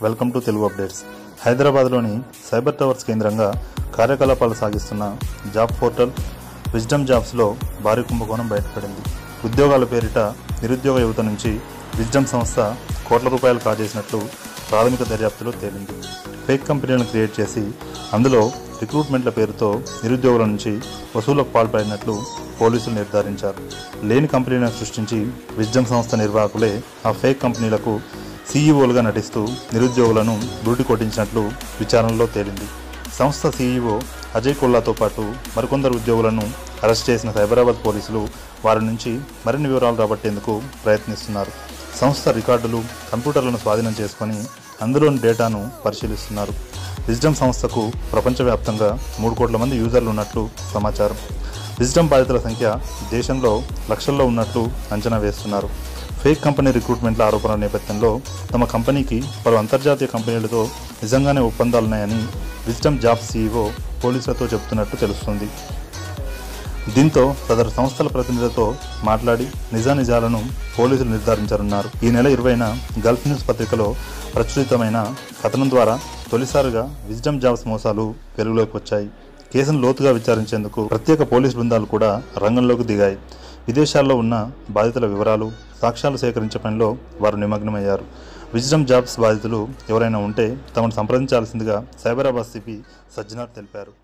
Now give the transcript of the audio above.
welcome to Telugu updates హైదరాబాద్లోని cyber towers కేంద్రంగా కార్యకలాపాలు సాగిస్తున్న జాబ్ పోర్టల్ విజ్డమ్ జాబ్స్లో భారీ కుంభకోణం బయటపడింది ఉద్యోగాల పేరిట నిరుద్యోగ యువత నుంచి విజ్డమ్ సంస్థ కోట్ల రూపాయలు కాజేసినట్లు ప్రాథమిక దర్యాప్తులో తేలింది ఫేక్ కంపెనీలను క్రియేట్ చేసి అందులో రిక్రూట్మెంట్ల పేరుతో నిరుద్యోగుల నుంచి వసూలకు పాల్పడినట్లు పోలీసులు నిర్ధారించారు లేని కంపెనీలను సృష్టించి విజ్డమ్ సంస్థ నిర్వాహకులే ఆ ఫేక్ కంపెనీలకు సీఈఓలుగా నటిస్తూ నిరుద్యోగులను బురుటి కొట్టించినట్లు విచారణలో తేలింది సంస్థ సీఈఓ అజయ్ కొల్లాతో పాటు మరికొందరు ఉద్యోగులను అరెస్ట్ చేసిన సైబరాబాద్ పోలీసులు వారి నుంచి మరిన్ని వివరాలు రాబట్టేందుకు ప్రయత్నిస్తున్నారు సంస్థ రికార్డులు కంప్యూటర్లను స్వాధీనం చేసుకొని అందులోని డేటాను పరిశీలిస్తున్నారు విజ్డమ్ సంస్థకు ప్రపంచవ్యాప్తంగా మూడు కోట్ల మంది యూజర్లు ఉన్నట్లు సమాచారం విజ్డమ్ బాధితుల సంఖ్య దేశంలో లక్షల్లో ఉన్నట్లు అంచనా వేస్తున్నారు ఫేక్ కంపెనీ రిక్రూట్మెంట్ల ఆరోపణల నేపథ్యంలో తమ కంపెనీకి పలు అంతర్జాతీయ కంపెనీలతో నిజంగానే ఒప్పందాలున్నాయని విజ్డమ్ జాబ్ సీఈఓ పోలీసులతో చెబుతున్నట్టు తెలుస్తుంది దీంతో సదరు సంస్థల ప్రతినిధులతో మాట్లాడి నిజానిజాలను పోలీసులు నిర్ధారించనున్నారు ఈ నెల ఇరవైన గల్ఫ్ న్యూస్ పత్రికలో ప్రచురితమైన కథనం ద్వారా తొలిసారిగా విజ్డమ్ జాబ్స్ మోసాలు వెలుగులోకి వచ్చాయి కేసును లోతుగా విచారించేందుకు ప్రత్యేక పోలీస్ బృందాలు కూడా రంగంలోకి దిగాయి విదేశాల్లో ఉన్న బాధితుల వివరాలు సాక్ష్యాలు సేకరించే పనిలో వారు నిమగ్నమయ్యారు విజ్డమ్ జాబ్స్ బాధితులు ఎవరైనా ఉంటే తమను సంప్రదించాల్సిందిగా సైబరాబాద్ సిపి సజ్జనార్ తెలిపారు